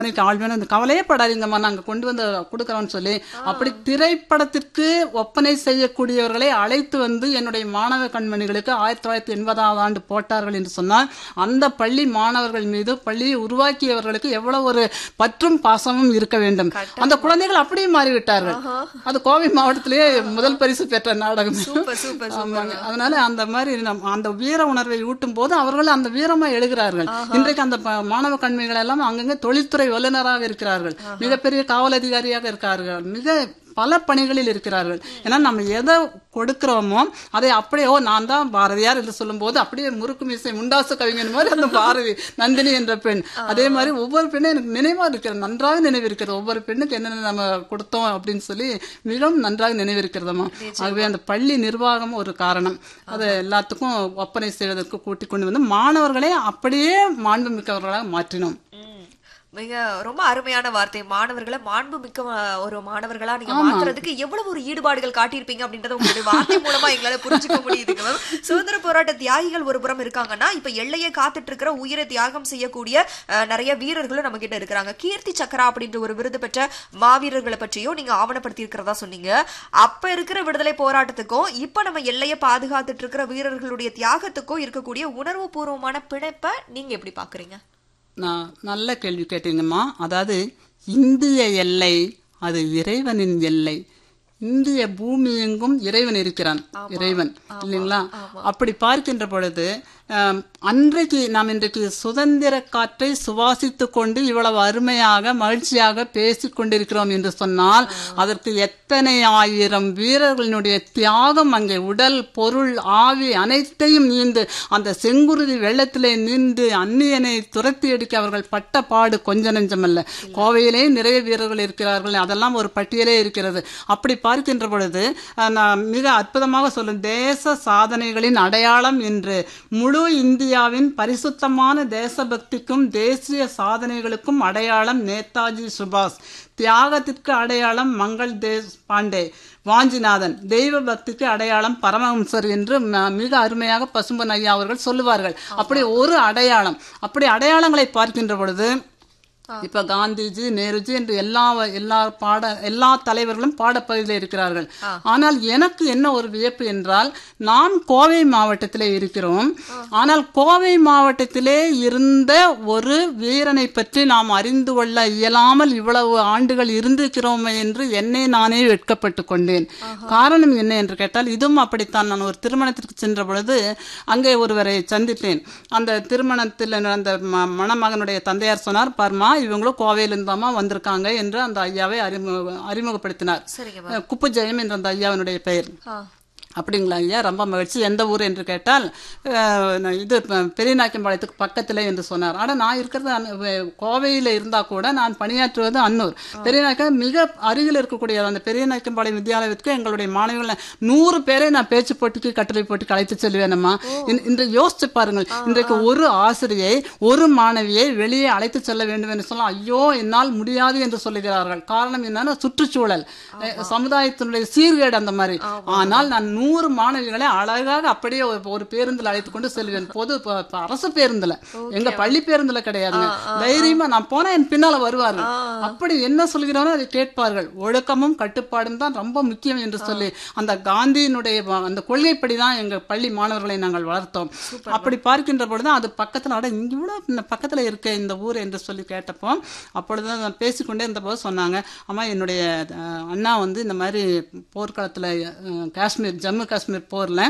எனக்கு ஆள் வேணும் இந்த கவலையே படாதீங்கம்மா நாங்க கொண்டு வந்து கொடுக்கறோம்னு சொல்லி அப்படி திரைப்படத்திற்கு ஒப்பனை செய்யக்கூடியவர்களை அழைத்து வந்து என்னுடைய மாணவ கண்மணிகளுக்கு ஆயிரத்தி தொள்ளாயிரத்தி எண்பதாவது ஆண்டு போட்டார்கள் என்று சொன்னால் அந்த பள்ளி மாணவர்கள் மீது பள்ளியை உருவாக்கியவர்களுக்கு எவ்வளவு ஒரு பற்றும் பாசமும் இருக்க வேண்டும் அந்த குழந்தைகள் அப்படியே மாறிவிட்டார்கள் அது கோவை மாவட்டத்திலேயே முதல் பரிசு பெற்ற நாடகம் சூப்பர் சூப்பர் ஆமாங்க அதனால அந்த மாதிரி நம்- அந்த வீர உணர்வை ஊட்டும் போது அவர்கள் அந்த வீரமா எழுகிறார்கள் இன்றைக்கு அந்த ப- மாணவ கண்மைகள் எல்லாம் அங்கங்க தொழில்துறை வல்லுநராக இருக்கிறார்கள் மிகப்பெரிய காவல் அதிகாரியாக இருக்கிறார்கள் மிக பல பணிகளில் இருக்கிறார்கள் ஏன்னா நம்ம எதை கொடுக்கிறோமோ அதை அப்படியே ஓ நான் தான் பாரதியார் என்று சொல்லும்போது அப்படியே முறுக்கு மீசை முண்டாசு கவிஞன் மாதிரி அந்த பாரதி நந்தினி என்ற பெண் அதே மாதிரி ஒவ்வொரு பெண்ணும் எனக்கு நினைவா இருக்கிறது நன்றாக நினைவிருக்கிறது ஒவ்வொரு பெண்ணுக்கு என்னென்ன நம்ம கொடுத்தோம் அப்படின்னு சொல்லி மிகவும் நன்றாக நினைவிருக்கிறதம்மா ஆகவே அந்த பள்ளி நிர்வாகம் ஒரு காரணம் அதை எல்லாத்துக்கும் ஒப்பனை செய்வதற்கு கூட்டிக் கொண்டு வந்து மாணவர்களே அப்படியே மாண்புமிக்கவர்களாக மாற்றினோம் ம். மிக ரொம்ப அருமையான வார்த்தை மாணவர்களை மாண்பு மிக்க அஹ், ஒரு மாணவர்களா நீங்க மாத்துறதுக்கு எவ்வளவு ஒரு ஈடுபாடுகள் காட்டியிருப்பீங்க அப்படின்றத உங்களுடைய வார்த்தை மூலமா எங்களால புரிஞ்சுக்க முடியுதுங்க மேம் சுதந்திர போராட்ட தியாகிகள் ஒரு புறம் இருக்காங்கன்னா இப்ப எல்லையை காத்துட்டு இருக்கிற உயிரை தியாகம் செய்யக்கூடிய அஹ், நிறைய வீரர்களும் நம்ம கிட்ட இருக்கிறாங்க கீர்த்தி சக்கரா அப்படின்ற ஒரு விருது பெற்ற மாவீரர்களை பற்றியும் நீங்க ஆவணப்படுத்தி இருக்கிறதா சொன்னீங்க அப்ப இருக்கிற விடுதலை போராட்டத்துக்கும் இப்ப நம்ம எல்லையை பாதுகாத்துட்டு இருக்கிற வீரர்களுடைய தியாகத்துக்கும் இருக்கக்கூடிய உணர்வு பூர்வமான பிணைப்பை நீங்க எப்படி பாக்குறீங்க நான் நல்ல கேள்வி கேட்டீங்கம்மா அதாவது இந்திய எல்லை அது இறைவனின் எல்லை இந்திய பூமி எங்கும் இறைவன் இருக்கிறான் இறைவன் இல்லைங்களா அப்படி பார்க்கின்ற பொழுது ஆம், அன்றைக்கு நாம் இன்றைக்கு சுதந்திர காற்றை சுவாசித்துக் கொண்டு இவ்வளவு அருமையாக மகிழ்ச்சியாக பேசிக் கொண்டிருக்கிறோம் என்று சொன்னால் அதற்கு எத்தனை ஆயிரம் வீரர்களினுடைய தியாகம் அங்கே உடல் பொருள் ஆவி அனைத்தையும் நீந்து அந்த செங்குருதி வெள்ளத்திலே நீந்து அந்நியனை துரத்தி அடிக்க அவர்கள் பட்ட பாடு கொஞ்ச நெஞ்சமல்ல கோவையிலே நிறைய வீரர்கள் இருக்கிறார்கள் அதெல்லாம் ஒரு பட்டியலே இருக்கிறது அப்படி பார்க்கின்ற பொழுது அஹ், நான் மிக அற்புதமாக சொல்லும் தேச சாதனைகளின் அடையாளம் என்று முழு இந்தியாவின் பரிசுத்தமான தேசபக்திக்கும் தேசிய சாதனைகளுக்கும் அடையாளம் நேதாஜி சுபாஷ் தியாகத்திற்கு அடையாளம் மங்கள் தேஷ் பாண்டே வாஞ்சிநாதன் தெய்வ பக்திக்கு அடையாளம் பரமஹம்சர் என்று ம- மிக அருமையாக பசும்பன் ஐயா அவர்கள் சொல்லுவார்கள் அப்படி ஒரு அடையாளம் அப்படி அடையாளங்களை பார்க்கின்ற பொழுது இப்ப காந்திஜி நேருஜி என்று எல்லா எல்லா பாட எல்லா தலைவர்களும் பாடப்பகுதியில் இருக்கிறார்கள் ஆனால் எனக்கு என்ன ஒரு வியப்பு என்றால் நாம் கோவை மாவட்டத்திலே இருக்கிறோம் ஆனால் கோவை மாவட்டத்திலே இருந்த ஒரு வீரனை பற்றி நாம் அறிந்து கொள்ள இயலாமல் இவ்வளவு ஆண்டுகள் இருந்திருக்கிறோமே என்று என்னை நானே வெட்கப்பட்டு கொண்டேன் காரணம் என்ன என்று கேட்டால் இதுவும் அப்படித்தான் நான் ஒரு திருமணத்திற்கு சென்ற பொழுது அங்கே ஒருவரை சந்தித்தேன் அந்த திருமணத்தில் அந்த ம- மணமகனுடைய தந்தையார் சொன்னார் பர்மா இவங்களும் கோவையிலிருந்தாமா வந்திருக்காங்க என்று அந்த ஐயாவை அறிமுக அறிமுகப்படுத்தினார் சரிங்க அஹ் குப்பு ஜெயம் என்ற அந்த ஐயாவினுடைய பெயர் ஆ. அப்படிங்களா ஐயா ரொம்ப மகிழ்ச்சி எந்த ஊர் என்று கேட்டால் அஹ், நான் இது ப- பெரியநாயக்கம்பாளையத்துக்கு பக்கத்தில் என்று சொன்னார் ஆனால் நான் இருக்கிறது அன்ன- வே- கோவையில் இருந்தால் கூட நான் பணியாற்றுவது அன்னூர் பெரியநாயக்கம் மிக அருகில் இருக்கக்கூடிய அந்த பெரியநாயக்கம்பாளையம் வித்யாலயத்துக்கு எங்களுடைய மாணவிகள் நூறு பேரை நான் பேச்சு போட்டிக்கு கட்டுரை போட்டிக்கு அழைத்து செல்வேனம்மா இன்- இன்று யோசிச்சு பாருங்கள் இன்றைக்கு ஒரு ஆசிரியை ஒரு மாணவியை வெளியே அழைத்து செல்ல வேண்டும் என்று சொன்னால் ஐயோ என்னால் முடியாது என்று சொல்லுகிறார்கள் காரணம் என்னன்னா சுற்றுச்சூழல் அஹ், சமுதாயத்தினுடைய சீர்கேடு அந்த மாதிரி ஆனால் நான் நூறு மாணவிகளை அழகாக அப்படியே ஒரு- ஒரு பேருந்தில் அழைத்து கொண்டு செல்வேன் பொது ப- ப- அரசு பேருந்துல எங்க பள்ளி பேருந்துல கிடையாதுங்க தைரியமா நான் போனா என் பின்னால வருவார்கள் அப்படி என்ன சொல்கிறாரோ அதை கேட்பார்கள் ஒழுக்கமும் கட்டுப்பாடும் தான் ரொம்ப முக்கியம் என்று சொல்லி அந்த காந்தியினுடைய வ- அந்த கொள்கைப்படி தான் எங்க பள்ளி மாணவர்களை நாங்கள் வளர்த்தோம் அப்படி பார்க்கின்ற பொழுது அது பக்கத்துல அட இங்க இவ்வளவு இந்த பக்கத்துல இருக்க இந்த ஊர் என்று சொல்லி கேட்டப்போ அப்பொழுது நான் பேசிக்கொண்டே இருந்தபோது சொன்னாங்க அம்மா என்னுடைய அஹ், அண்ணா வந்து இந்த மாதிரி போர்க்களத்துல அஹ், காஷ்மீர் ஜம்மு காஷ்மீர் போர்ல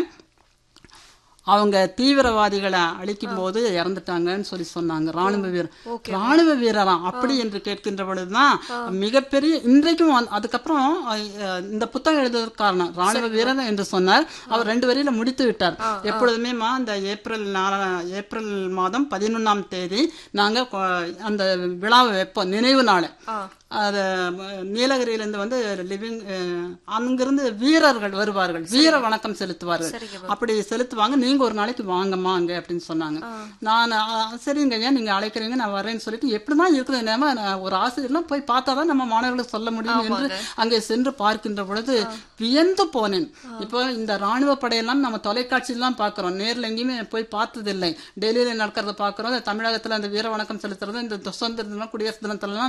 அவங்க தீவிரவாதிகளை அழிக்கும் போது இறந்துட்டாங்கன்னு சொல்லி சொன்னாங்க ராணுவ வீரர் ராணுவ வீரராம் அப்படி என்று கேட்கின்ற பொழுதுதான் மிகப்பெரிய இன்றைக்கும் வந்து- அதுக்கப்புறம் அஹ், இந்த புத்தகம் எழுதுவதற்கு காரணம் ராணுவ வீரர் என்று சொன்னார் அவர் ரெண்டு வரியில முடித்து விட்டார் எப்பொழுதுமேமா இந்த ஏப்ரல் நாலா ஏப்ரல் மாதம் பதினொன்னாம் தேதி நாங்க கொ- அந்த விழாவை வைப்போம் நினைவு நாள் அது அஹ், நீலகிரியிலிருந்து வந்து லிவிங் அஹ், அங்கிருந்து வீரர்கள் வருவார்கள் வீர வணக்கம் செலுத்துவார்கள் அப்படி செலுத்துவாங்க நீங்க நீங்க ஒரு நாளைக்கு வாங்கம்மா அங்க அப்படின்னு சொன்னாங்க நான் "ஆ, சரிங்க ஐயா நீங்க அழைக்கிறீங்க நான் வரேன்னு சொல்லிட்டு எப்படிதான் இருக்குது நேம நான் ஒரு ஆசிரியர்லாம் போய் பார்த்தாதான் நம்ம மாணவர்களுக்கு சொல்ல முடியும் என்று அங்கே சென்று பார்க்கின்ற பொழுது வியந்து போனேன் இப்போ இந்த ராணுவ படையெல்லாம் நம்ம தொலைக்காட்சியெல்லாம் பார்க்கிறோம் நேர்ல எங்கேயுமே போய் பார்த்ததில்லை டெல்லியில நடக்கிறத பார்க்கிறோம் தமிழகத்துல அந்த வீர வணக்கம் செலுத்துறது இந்த சுதந்திர தினம் குடியரசு தினத்துல